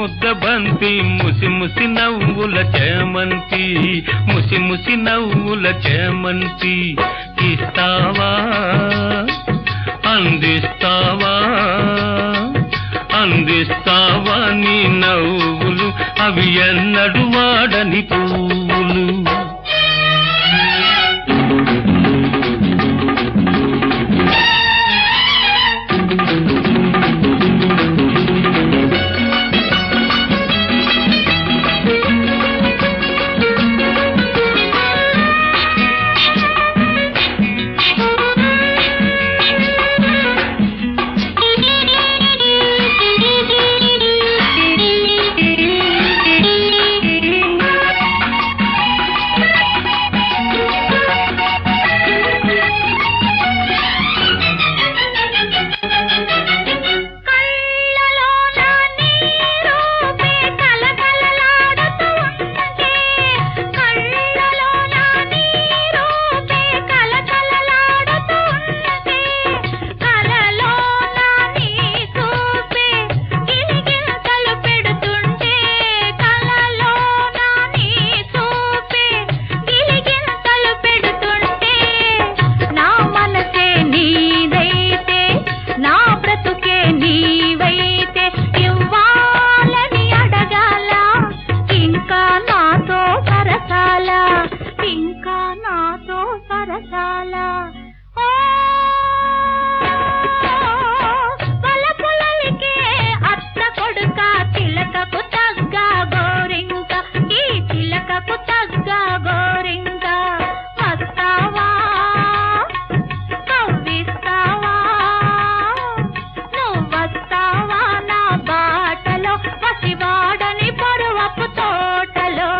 ముద్ద బంతి ముసి ముసి నవ్వుల చేమంతి ముసి ముసి నవ్వుల చేమంతి ఇస్తావా అందిస్తావా అందిస్తావా నీ నవ్వులు అవి ఎన్నడు వాడని పువ్వులు కళ్ళలోన నీ రూపే కలకలలాడుతూ ఉంటే కళ్ళలోన నీ రూపే కలకలలాడుతూ ఉంటే కలలోన నీ చూపే గిలిగింతలు పెడుతుంటే కలలోన నీ చూపే గిలిగింతలు పెడుతుంటే నా మనసే నీదైతే నా బ్రతుకే నీవైతే ఇవ్వాలని అడగాల ఇంకా నాతో సరసాల ఇంకా నాతో సరసాల ఓ వలపులలికే అత్త కొడుక చిలకకు తగ్గ గోరింక ఈ చిలకకు తగ్గ గోరింక వస్తావా కవ్విస్తావా నువ్వస్తావా నా బాటలో పసివాడని పరువపు తోటలో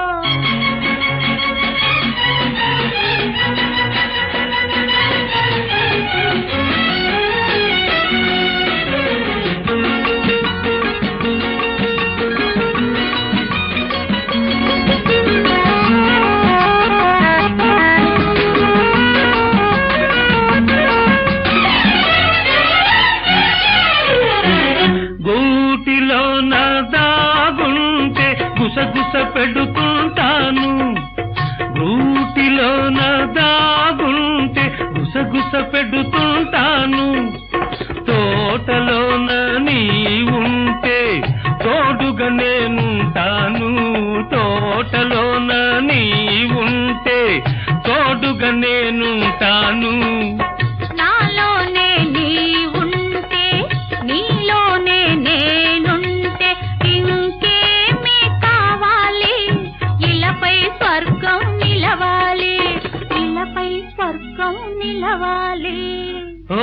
గూటిలో నా దాగుంటే గుసగుస పెడుతుంటాను గూటిలో నా దాగుంటే గుసగుస పెడుతుంటాను తోటలో నీ ఉంటే తోడుగా నేనుంటాను తోటలో నీ ఉంటే తోడుగా నేనుంటాను నాలోనే నీ ఉంటే నీలోనే నేనుంటే ఇంకేమి కావాలి ఇలపై స్వర్గం నిలవాలి ఇలపై స్వర్గం నిలవాలి ఓ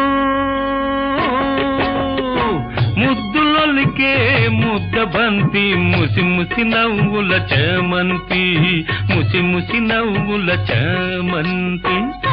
ముద్దులొలికే ముద్ద బంతి ముసి ముసి నవ్వుల చేమంతి ముసి ముసి నవ్వుల చేమంతి